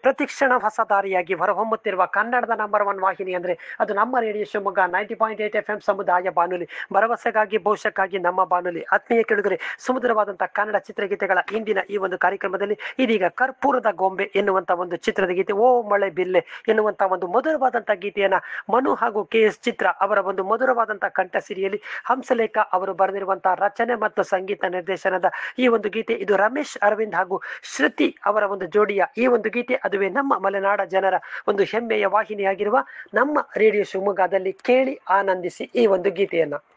ಪ್ರತಿಕ್ಷಣ ಹೊಸ ದಾರಿಯಾಗಿ ಹೊರಹೊಮ್ಮುತ್ತಿರುವ ಕನ್ನಡದ ನಂಬರ್ ಒನ್ ವಾಹಿನಿ ಅಂದ್ರೆ ಅದು ನಮ್ಮ radio Shivamogga ninety point eight F M ಸಮುದಾಯ ಬಾನುಲಿ ಭರವಸೆಗಾಗಿ ಭವಿಷ್ಯಕ್ಕಾಗಿ ನಮ್ಮ ಬಾನುಲಿ ಆತ್ಮೀಯ ಕೆಳಗರೆ ಸುಮಧುರವಾದಂತಹ ಕನ್ನಡ ಚಿತ್ರಗೀತೆಗಳ ಇಂದಿನ ಈ ಒಂದು ಕಾರ್ಯಕ್ರಮದಲ್ಲಿ ಇದೀಗ ಕರ್ಪೂರದ ಗೊಂಬೆ ಎನ್ನುವಂತ ಒಂದು ಚಿತ್ರದ ಗೀತೆ ಓ ಮಳೆ ಬಿಲ್ಲೆ ಎನ್ನುವಂತ ಒಂದು ಮಧುರವಾದಂತಹ ಗೀತೆಯನ್ನ ಮನು ಹಾಗೂ ಕೆ ಎಸ್ ಚಿತ್ರ ಅವರ ಒಂದು ಮಧುರವಾದಂತಹ ಕಂಠಸಿರಿಯಲ್ಲಿ ಹಂಸಲೇಖ ಅವರು ಬರೆದಿರುವಂತಹ ರಚನೆ ಮತ್ತು ಸಂಗೀತ ನಿರ್ದೇಶನದ ಈ ಒಂದು ಗೀತೆ ಇದು ರಮೇಶ್ ಅರವಿಂದ್ ಹಾಗೂ ಶ್ರುತಿ ಅವರ ಒಂದು ಜೋಡಿಯ ಈ ಒಂದು ಗೀತೆ ಅದುವೇ ನಮ್ಮ ಮಲೆನಾಡ ಜನರ ಒಂದು ಹೆಮ್ಮೆಯ ವಾಹಿನಿಯಾಗಿರುವ ನಮ್ಮ ರೇಡಿಯೋ ಶಿವಮೊಗ್ಗದಲ್ಲಿ ಕೇಳಿ ಆನಂದಿಸಿ ಈ ಒಂದು ಗೀತೆಯನ್ನ